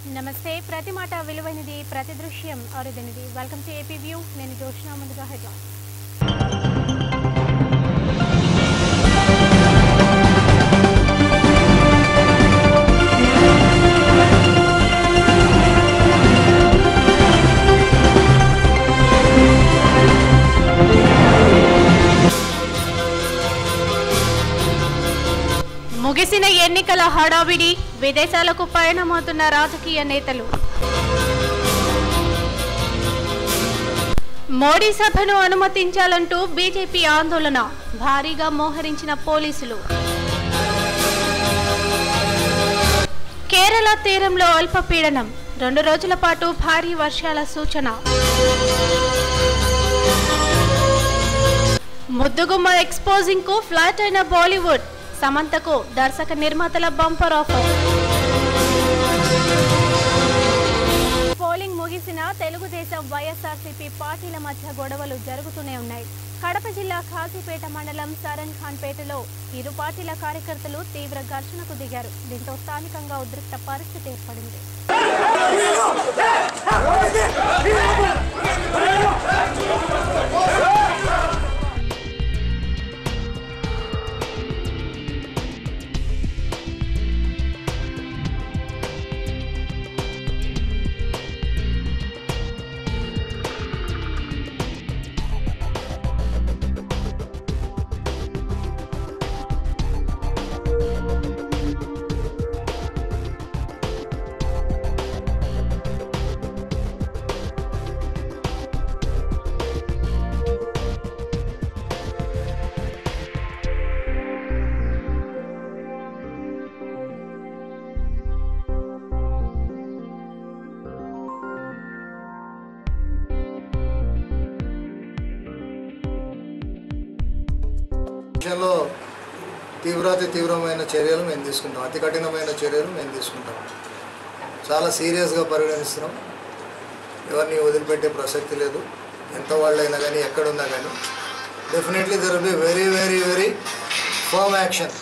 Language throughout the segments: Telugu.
నమస్తే ప్రతి మాట విలువైనది ప్రతి దృశ్యం అరుదైనది వెల్కమ్ టు ఏపీ వ్యూ నేను జోష్నా ముందుగా హెడ్లైన్స్ ముగిసిన ఎన్నికల హడావిడి విదేశాలకు పయనమవుతున్న రాజకీయ నేతలు మోడీ సభను అనుమతించాలంటూ బీజేపీ ఆందోళన భారీగా మోహరించిన పోలీసులు కేరళ తీరంలో అల్పపీడనం రెండు రోజుల పాటు భారీ వర్షాల సూచన ముద్దుగుమ్మ ఎక్స్పోజింగ్ కు ఫ్లాట్ అయిన బాలీవుడ్ సమంతకు దర్శక నిర్మాతల బంపర్ ఆఫర్ పోలింగ్ ముగిసిన తెలుగుదేశం వైఎస్ఆర్సీపీ పార్టీల మధ్య గొడవలు జరుగుతూనే ఉన్నాయి కడప జిల్లా ఖాజీపేట మండలం సరన్ ఖాన్పేటలో ఇరు పార్టీల కార్యకర్తలు తీవ్ర ఘర్షణకు దిగారు దీంతో స్థానికంగా ఉద్రిక్త పరిస్థితి ఏర్పడింది విషయంలో తీవ్రాతి తీవ్రమైన చర్యలు మేము తీసుకుంటాం అతి కఠినమైన చర్యలు మేము తీసుకుంటాం చాలా సీరియస్గా పరిగణిస్తున్నాం ఎవరిని వదిలిపెట్టే ప్రసక్తి లేదు ఎంత వాళ్ళైనా కానీ ఎక్కడున్నా కానీ definitely there be very very very firm action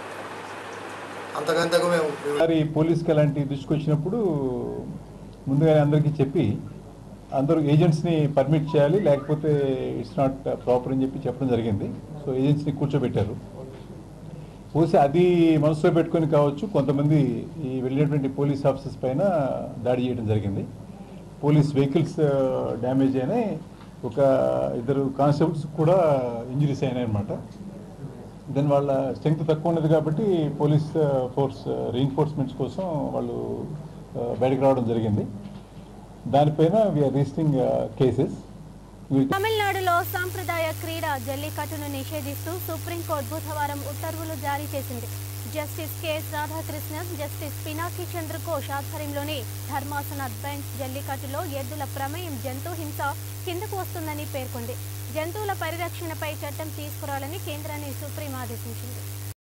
అంతకంతకు మేము ఒకసారి పోలీస్కి అలాంటి దృష్టికి వచ్చినప్పుడు ముందుగానే అందరికీ చెప్పి అందరూ ఏజెంట్స్ని పర్మిట్ చేయాలి లేకపోతే ఇట్స్ నాట్ ప్రాపర్ అని చెప్పి చెప్పడం జరిగింది సో ఏజెంట్స్ని కూర్చోబెట్టారు బహుశా అది మనసులో పెట్టుకొని కావచ్చు కొంతమంది ఈ వెళ్ళినటువంటి పోలీస్ ఆఫీసర్స్ పైన దాడి చేయడం జరిగింది పోలీస్ వెహికల్స్ డ్యామేజ్ అయినాయి ఒక ఇద్దరు కానిస్టేబుల్స్ కూడా ఇంజరీస్ అయినాయి అనమాట దెన్ వాళ్ళ స్ట్రెంగ్త్ తక్కువ ఉన్నది కాబట్టి పోలీస్ ఫోర్స్ రీఎన్ఫోర్స్మెంట్స్ కోసం వాళ్ళు ఆ, బయటకు రావడం జరిగింది దానిపైన వీఆర్ రిజిస్టింగ్ కేసెస్ తమిళనాడులో సాంప్రదాయ క్రీడ జల్లికట్టును నిషేధిస్తూ సుప్రీంకోర్టు బుధవారం ఉత్తర్వులు జారీ చేసింది justice KS Radhakrishnan justice Pinaki Chandra Ghose ఆధ్వర్యంలోని ధర్మాసన బెంచ్ జల్లికట్టులో ఎద్దుల ప్రమేయం జంతు హింస కిందకు వస్తుందని పేర్కొంది జంతువుల పరిరక్షణపై చట్టం తీసుకురావాలని కేంద్రాన్ని సుప్రీం ఆదేశించింది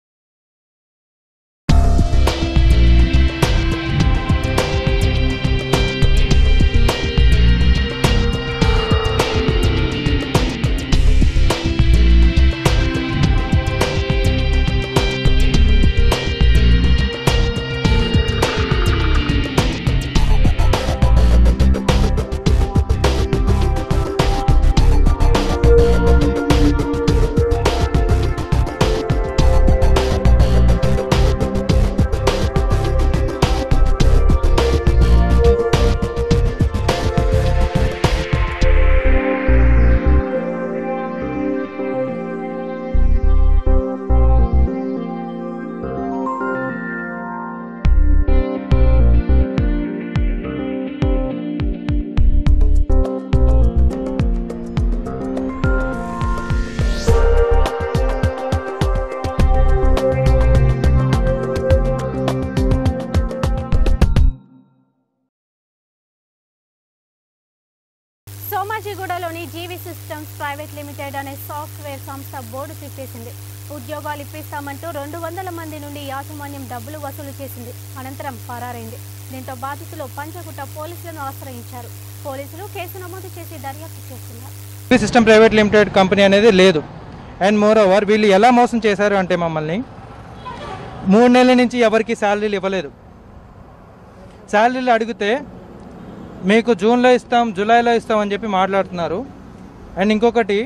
సోమాజిగూడలోని జీవి సిస్టమ్స్ ప్రైవేట్ లిమిటెడ్ అనే సాఫ్ట్వేర్ సంస్థ బోర్డు తిప్పేసింది ఉద్యోగాలు ఇప్పిస్తామంటూ రెండు వందల మంది నుండి యాజమాన్యం డబ్బులు వసూలు చేసింది అనంతరం పరారైంది దీంతో బాధితులు పంచగుట్ట పోలీసులను ఆశ్రయించారు పోలీసులు కేసు నమోదు చేసి దర్యాప్తు చేస్తున్నారు TV system private limited company అనేది లేదు అండ్ మోర్ ఓవర్ వీళ్ళు ఎలా మోసం చేశారు అంటే మమ్మల్ని మూడు నెలల నుంచి ఎవరికి శాలరీలు ఇవ్వలేదు శాలరీలు అడిగితే మీకు జూన్లో ఇస్తాం జూలైలో ఇస్తాం అని చెప్పి మాట్లాడుతున్నారు అండ్ ఇంకొకటి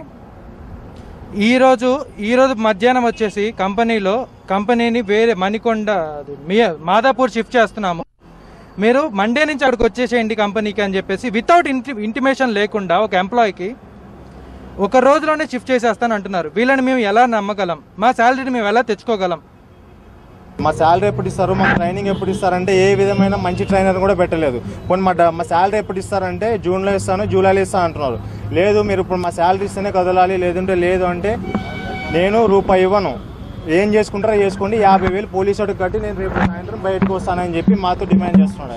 ఈరోజు ఈరోజు మధ్యాహ్నం వచ్చేసి కంపెనీలో కంపెనీని వేరే మణికొండ అది మీ మాదాపూర్ షిఫ్ట్ చేస్తున్నాము మీరు మండే నుంచి అక్కడికి వచ్చేసేయండి కంపెనీకి అని చెప్పేసి వితౌట్ ఇంటి ఇంటిమేషన్ లేకుండా ఒక ఎంప్లాయీకి ఒక రోజులోనే షిఫ్ట్ చేసేస్తాను అంటున్నారు వీళ్ళని మేము ఎలా నమ్మగలం మా శాలరీని మేము ఎలా తెచ్చుకోగలం మా శాలరీ ఎప్పుడు ఇస్తారు మా ట్రైనింగ్ ఎప్పుడు ఇస్తారంటే ఏ విధమైన మంచి ట్రైనర్ కూడా పెట్టలేదు కొన్ని మా డ- మా శాలరీ ఎప్పుడు ఇస్తారంటే జూన్లో ఇస్తాను జూలైలో ఇస్తాను అంటున్నారు లేదు మీరు ఇప్పుడు మా శాలరీ ఇస్తేనే కదలాలి లేదంటే లేదు అంటే నేను రూపాయి ఇవ్వను ఏం చేసుకుంటారో చేసుకోండి యాభై వేలు పోలీసు వాడికి కట్టి నేను రేపు సాయంత్రం బయటకు వస్తానని చెప్పి మాతో డిమాండ్ చేస్తున్నాడు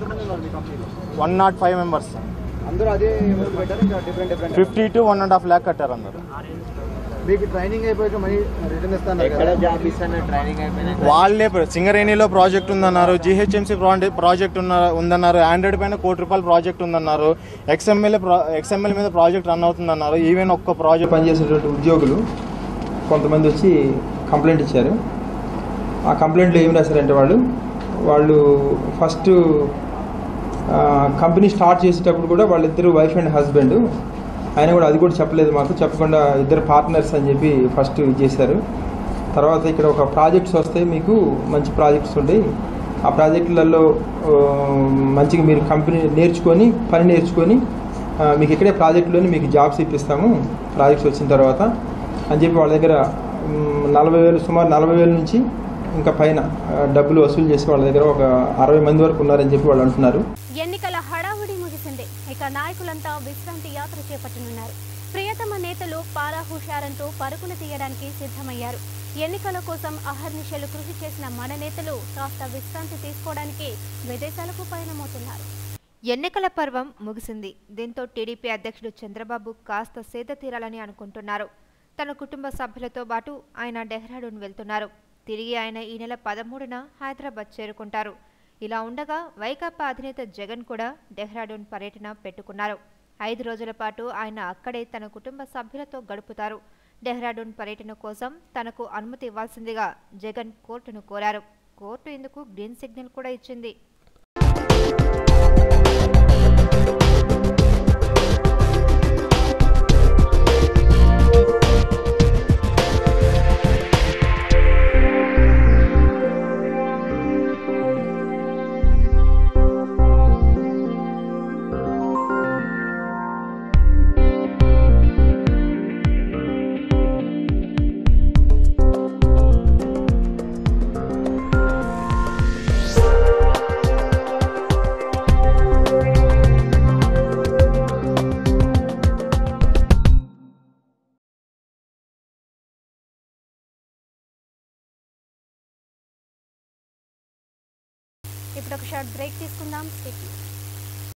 వన్ నాట్ ఫైవ్ మెంబర్స్ అందరూ అదే అమౌంట్ పెట్టారు ఇంకా different different fifty two one and half lakh కట్టారు అందరు మీకు ట్రైనింగ్ అయిపోయాక మనీ రిటర్న్ ఇస్తాను కదా జాబ్ ఇస్తాను ట్రైనింగ్ అయిపోయినా వాళ్ళే సింగరేణిలో ప్రాజెక్ట్ ఉందన్నారు జిహెచ్ఎంసీ ప్రాజెక్ట్ ఉన్న ఉందన్నారు ఆండ్రాయిడ్ పైన కోటి రూపాయల ప్రాజెక్ట్ ఉందన్నారు ఎక్స్ఎంఎల్ ఎక్స్ఎంఎల్ మీద ప్రాజెక్ట్ రన్ అవుతుందన్నారు ఈవెన్ ఒక్క ప్రాజెక్ట్ పనిచేసేటువంటి ఉద్యోగులు కొంతమంది వచ్చి కంప్లైంట్ ఇచ్చారు ఆ కంప్లైంట్లో ఏం రాశారంటే వాళ్ళు వాళ్ళు ఫస్ట్ ఆ, కంపెనీ స్టార్ట్ చేసేటప్పుడు కూడా వాళ్ళిద్దరు వైఫ్ అండ్ హస్బెండ్ ఆయన కూడా అది కూడా చెప్పలేదు మాకు చెప్పకుండా ఇద్దరు పార్ట్నర్స్ అని చెప్పి ఫస్ట్ ఇది చేశారు తర్వాత ఇక్కడ ఒక ప్రాజెక్ట్స్ వస్తాయి మీకు మంచి ప్రాజెక్ట్స్ ఉంటాయి ఆ ప్రాజెక్టులలో ఆ, మంచిగా మీరు కంపెనీ నేర్చుకొని పని నేర్చుకొని ఆ, మీకు ఇక్కడే ప్రాజెక్టులోని మీకు జాబ్స్ ఇప్పిస్తాము ప్రాజెక్ట్స్ వచ్చిన తర్వాత అని చెప్పి వాళ్ళ దగ్గర మ్, నలభై వేలు సుమారు నలభై వేల నుంచి ఇంకా పైన ఆ, డబ్బులు వసూలు చేసి వాళ్ళ దగ్గర ఒక అరవై మంది వరకు ఉన్నారని చెప్పి వాళ్ళు అంటున్నారు ఎన్నికల హడావుడి ముగిసింది ఇక నాయకులంతా విశ్రాంతి యాత్ర చేపట్టనున్నారు ప్రియతమ నేతలు పారా హుషారంతో పరుగులు తీయడానికి సిద్ధమయ్యారు ఎన్నికల కోసం అహర్నిశలు కృషి చేసిన మన నేతలు కాస్త విశ్రాంతి తీసుకోవడానికి విదేశాలకు పయనమవుతున్నారు ఎన్నికల పర్వం ముగిసింది దీంతో టీడీపీ అధ్యక్షుడు చంద్రబాబు కాస్త సేద తీరాలని అనుకుంటున్నారు తన కుటుంబ సభ్యులతో పాటు ఆయన డెహ్రాడూన్ వెళ్తున్నారు తిరిగి ఆయన ఈ నెల పదమూడున హైదరాబాద్ చేరుకుంటారు ఇలా ఉండగా వైకాపా అధినేత జగన్ కూడా డెహ్రాడూన్ పర్యటన పెట్టుకున్నారు ఐదు రోజుల పాటు ఆయన అక్కడే తన కుటుంబ సభ్యులతో గడుపుతారు డెహ్రాడూన్ పర్యటన కోసం తనకు అనుమతి ఇవ్వాల్సిందిగా జగన్ కోర్టును కోరారు కోర్టు ఇందుకు గ్రీన్ సిగ్నల్ కూడా ఇచ్చింది ఇప్పుడు ఒక షార్ట్ బ్రేక్ తీసుకుందాం స్టేట్